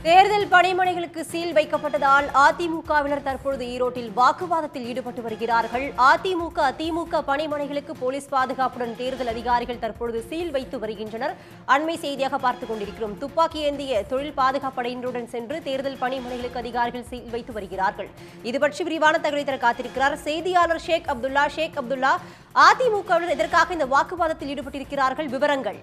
தேர்தல் பணிமனைகளுக்கு சீல் வைக்கப்பட்டதால் அதிமுகவினர் தற்பொழுது ஈரோட்டில் வாக்குவாதத்தில் ஈடுபட்டு வருகிறார்கள் அதிமுக திமுக பணிமனைகளுக்கு போலீஸ் பாதுகாப்புடன் தேர்தல் அதிகாரிகள் தற்பொழுது சீல் வைத்து வருகின்றனர் அண்மை செய்தியாக பார்த்துக் கொண்டிருக்கிறோம் துப்பாக்கி ஏந்திய தொழில் பாதுகாப்படையினருடன் சென்று தேர்தல் பணிமனைகளுக்கு அதிகாரிகள் சீல் வைத்து வருகிறார்கள் இது பற்றி விரிவான தகவலை தர காத்திருக்கிறார் செய்தியாளர் ஷேக் அப்துல்லா ஷேக் அப்துல்லா அதிமுகவினர் எதற்காக இந்த வாக்குவாதத்தில் ஈடுபட்டிருக்கிறார்கள் விவரங்கள்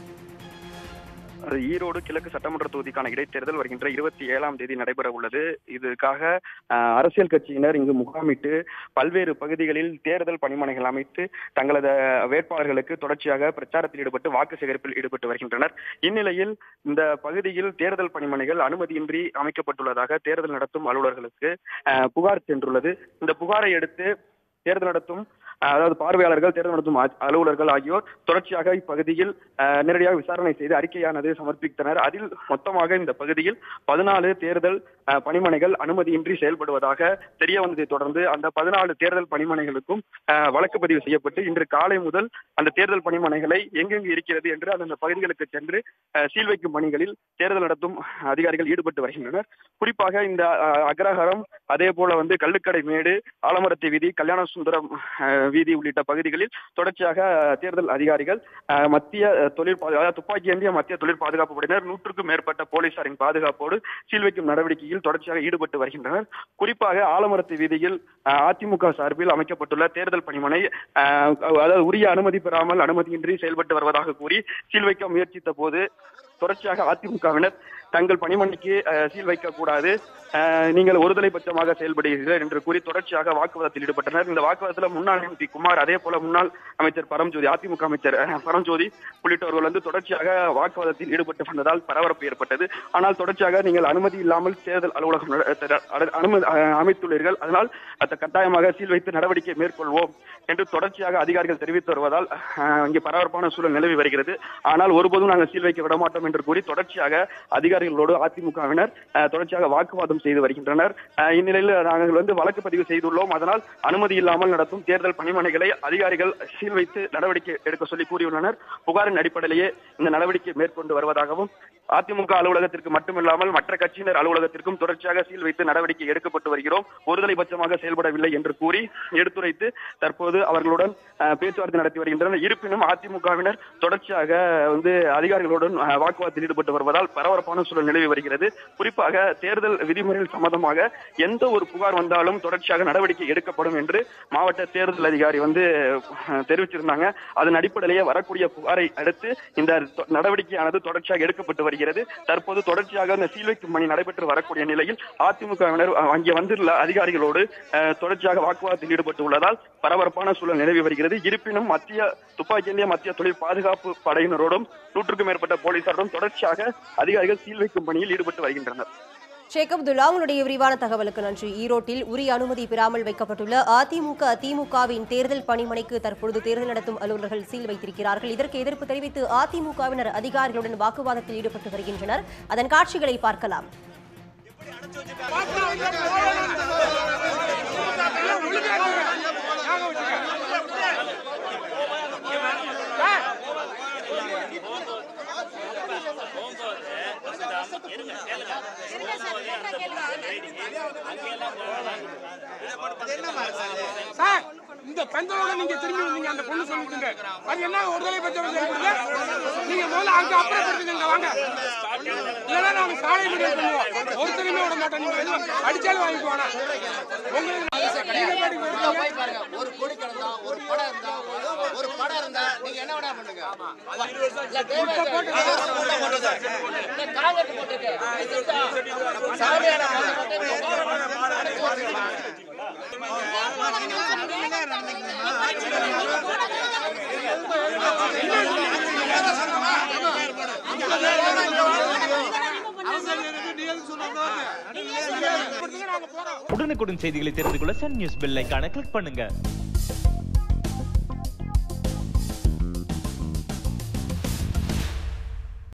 அது ஈரோடு கிழக்கு சட்டமன்ற தொகுதிக்கான இடைத்தேர்தல் வருகின்ற இருபத்தி ஏழாம் தேதி நடைபெற உள்ளது இதுக்காக அஹ், அரசியல் கட்சியினர் இங்கு முகாமிட்டு பல்வேறு பகுதிகளில் தேர்தல் பணிமனைகள் அமைத்து தங்களது வேட்பாளர்களுக்கு தொடர்ச்சியாக பிரச்சாரத்தில் ஈடுபட்டு வாக்கு சேகரிப்பில் ஈடுபட்டு வருகின்றனர் இந்நிலையில் இந்த பகுதியில் தேர்தல் பணிமனைகள் அனுமதியின்றி அமைக்கப்பட்டுள்ளதாக தேர்தல் நடத்தும் அலுவலர்களுக்கு அஹ், புகார் சென்றுள்ளது இந்த புகாரை அடுத்து தேர்தல் நடத்தும் அஹ், அதாவது பார்வையாளர்கள் தேர்தல் நடத்தும் அ- அலுவலர்கள் ஆகியோர் தொடர்ச்சியாக இப்பகுதியில் அஹ், நேரடியாக விசாரணை செய்து அறிக்கையானது சமர்ப்பித்தனர் அதில் மொத்தமாக இந்த பகுதியில் பதினாலு தேர்தல் அஹ், பணிமனைகள் அனுமதியின்றி செயல்படுவதாக தெரிய வந்ததை தொடர்ந்து அந்த பதினாலு தேர்தல் பணிமனைகளுக்கும் அஹ், வழக்கு பதிவு செய்யப்பட்டு இன்று காலை முதல் அந்த தேர்தல் பணிமனைகளை எங்கெங்கு இருக்கிறது என்று அந்தந்த பகுதிகளுக்கு சென்று அஹ், சீல் வைக்கும் பணிகளில் தேர்தல் நடத்தும் அதிகாரிகள் ஈடுபட்டு வருகின்றனர் குறிப்பாக இந்த அஹ், அக்ரஹாரம் அதே போல வந்து கள்ளுக்கடை மேடு ஆலமரத்தை வீதி கல்யாண சுந்தரம் அஹ், வீதி உள்ளிட்ட பகுதிகளில் தொடர்ச்சியாக அஹ், தேர்தல் அதிகாரிகள் அஹ், மத்திய அஹ், தொழில் பா- அதாவது துப்பாக்கி ஏந்திய மத்திய தொழில் பாதுகாப்பு படையினர் நூற்றுக்கும் மேற்பட்ட போலீசாரின் பாதுகாப்போடு சீல் வைக்கும் நடவடிக்கையில் தொடர்ச்சியாக ஈடுபட்டு வருகின்றனர் குறிப்பாக ஆலமரத்து வீதியில் அஹ், அதிமுக சார்பில் அமைக்கப்பட்டுள்ள தேர்தல் பணிமனை அஹ், அதாவது உரிய அனுமதி பெறாமல் அனுமதியின்றி செயல்பட்டு வருவதாக கூறி சீல் வைக்க முயற்சித்த போது தொடர்ச்சியாக அதிமுகவினர் தங்கள் பணிமனைக்கு அஹ், சீல் வைக்கக்கூடாது அஹ், நீங்கள் ஒருதலை பட்சமாக செயல்படுகிறீர்கள் என்று கூறி தொடர்ச்சியாக வாக்குவாதத்தில் ஈடுபட்டனர் இந்த வாக்குவாதத்தில் முன்னாள் எம்பி குமார் அதே போல முன்னாள் அமைச்சர் பரம்ஜோதி அதிமுக அமைச்சர் அஹ், பரம்ஜோதி உள்ளிட்டவர்கள் வந்து தொடர்ச்சியாக வாக்குவாதத்தில் ஈடுபட்டு வந்ததால் பரபரப்பு ஏற்பட்டது ஆனால் தொடர்ச்சியாக நீங்கள் அனுமதி இல்லாமல் தேர்தல் அலுவலகம் நட- அஹ், அட- அனுமதி அஹ், அமைத்துள்ளீர்கள் அதனால் அதை கட்டாயமாக சீல் வைத்து நடவடிக்கை மேற்கொள்வோம் என்று தொடர்ச்சியாக அதிகாரிகள் தெரிவித்து வருவதால் அஹ், இங்கே பரபரப்பான சூழல் நிலவி வருகிறது ஆனால் ஒருபோதும் நாங்கள் சீல் வைக்க விட மாட்டோம் என்று கூறி தொடர்ச்சியாக அதிகாரிகளோடு அதிமுகவினர் அஹ், தொடர்ச்சியாக வாக்குவாதம் செய்து வருகின்றனர் அஹ், இந்நிலையில் நாங்கள் வந்து வழக்கு பதிவு செய்துள்ளோம் அதனால் அனுமதி இல்லாமல் நடத்தும் தேர்தல் பணிமனைகளை அதிகாரிகள் சீல் வைத்து நடவடிக்கை எடுக்க சொல்லி கூறியுள்ளனர் புகாரின் அடிப்படையிலேயே இந்த நடவடிக்கை மேற்கொண்டு வருவதாகவும் அதிமுக அலுவலகத்திற்கு மட்டுமில்லாமல் மற்ற கட்சியினர் அலுவலகத்திற்கும் தொடர்ச்சியாக சீல் வைத்து நடவடிக்கை எடுக்கப்பட்டு வருகிறோம் ஒருதலை பட்சமாக செயல்படவில்லை என்று கூறி எடுத்துரைத்து தற்போது அவர்களுடன் அஹ், பேச்சுவார்த்தை நடத்தி வருகின்றனர் இருப்பினும் அதிமுகவினர் தொடர்ச்சியாக வந்து அதிகாரிகளுடன் அஹ், வாக்குவாதத்தில் ஈடுபட்டு வருவதால் பரபரப்பான சூழல் நிலவி வருகிறது குறிப்பாக தேர்தல் விதிமுறைகள் சம்பந்தமாக எந்த ஒரு புகார் வந்தாலும் தொடர்ச்சியாக நடவடிக்கை எடுக்கப்படும் என்று மாவட்ட தேர்தல் அதிகாரி வந்து அஹ், தெரிவிச்சிருந்தாங்க அதன் அடிப்படையிலேயே வரக்கூடிய புகாரை அடுத்து இந்த தொ- நடவடிக்கையானது தொடர்ச்சியாக எடுக்கப்பட்டு வருகிறது தற்போது தொடர்ச்சியாக இந்த சீல் வைக்கும் பணி நடைபெற்று வரக்கூடிய நிலையில் அதிமுகவினர் அஹ், அங்கே வந்துள்ள அதிகாரிகளோடு அஹ், தொடர்ச்சியாக வாக்குவாதத்தில் ஈடுபட்டு உள்ளதால் பரபரப்பான சூழல் நிலவி வருகிறது இருப்பினும் மத்திய துப்பாக்கி ஏந்திய மத்திய தொழில் பாதுகாப்பு படையினரோடும் நூற்றுக்கும் மேற்பட்ட போலீசாரோடும் தொடர்ச்சியாக அதிகாரிகள் சீல் வைக்கும் பணியில் ஈடுபட்டு வருகின்றனர் ஷேக் அப்துல்லா உங்களுடைய விரிவான தகவலுக்கு நன்றி ஈரோட்டில் உரிய அனுமதி பெறாமல் வைக்கப்பட்டுள்ள அதிமுக திமுகவின் தேர்தல் பணிமனைக்கு தற்பொழுது தேர்தல் நடத்தும் அலுவலர்கள் சீல் வைத்திருக்கிறார்கள் இதற்கு எதிர்ப்பு தெரிவித்து அதிமுகவினர் அதிகாரிகளுடன் வாக்குவாதத்தில் ஈடுபட்டு வருகின்றனர் அதன் காட்சிகளை பார்க்கலாம் சார் இந்த பெண்களோட நீங்க திரும்பி வந்தீங்க அந்த பொண்ணு சொல்லிட்டு அது என்ன ஒரு தலை பட்சம் செயல்படுது நீங்க முதல்ல அங்க அப்புறப்படுத்துங்க வாங்க இல்லைன்னா நாங்க சாலை முடிவு பண்ணுவோம் ஒருத்தருமே விட மாட்டோம் நீங்க எதுவும் அடிச்சாலும் வாங்கிக்குவானா உங்களுக்கு நீங்க பாட்டுக்கு வருவீங்க. போய் பாருங்க ஒரு கொடி கிடந்தா ஒரு படம் இருந்தா ஒரு- ஒரு படம் இருந்தா நீங்க என்ன வேணா பண்ணுங்க இல்ல, தேவை இல்லை. கூட்டம் போட்டது. இல்ல, காங்கிரஸ் போட்டிருக்கு. இது சுத்தா. சாமியான நாங்க போறோம் உடனுக்குடன் செய்திகளை தெரிந்து கொள்ள சன் நியூஸ் பெல் ஐகானை கிளிக் பண்ணுங்க